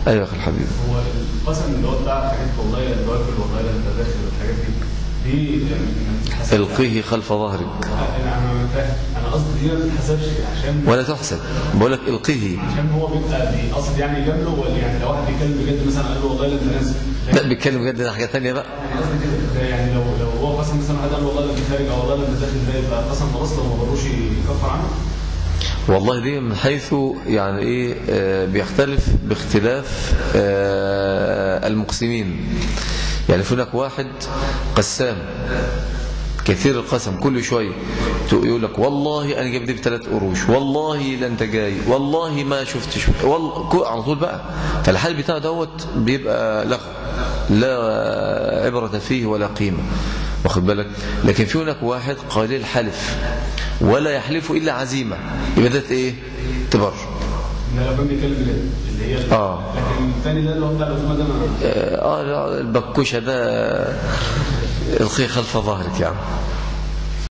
ايوه يا اخي الحبيب هو القسم اللي هو بتاع حاجات والله اللي واكل والله اللي انت داخل والحاجات دي دي يعني ما بتتحسبش. القيه خلف ظهرك انا انا فاهم انا قصدي دي ما بتتحسبش عشان ولا تحسب بقول لك القيه عشان هو بيبقى بيقصد يعني يجامله ولا يعني لو واحد بيتكلم بجد مثلا قال له والله لا انت نازل لا بيتكلم بجد ده حاجه ثانيه بقى انا قصدي كده ده يعني لو لو هو قسم مثلا واحد قال له والله لا انت خارج او والله لا انت داخل ده يبقى قسم خلاص لو ما ضروش يكفر عنه والله دي من حيث يعني ايه آه، بيختلف باختلاف آه، المقسمين يعني في هناك واحد قسام كثير القسم كل شوية يقول لك والله أنا جايب دي بثلاث قروش والله لا أنت جاي والله ما شفتش والله كو- على طول بقى فالحال بتاعه دوت بيبقى لغو لا عبرة فيه ولا قيمة واخد بالك لكن في هناك واحد قليل حلف ولا يحلف إلا عزيمة يبقى ده إيه تبر ده لو كان بيتكلم بجد اللي هي آه. لكن الثاني ده اللي هو بتاع العزومه ده ما آه لا، البكوشة ده الخي خلف ظهرك يعني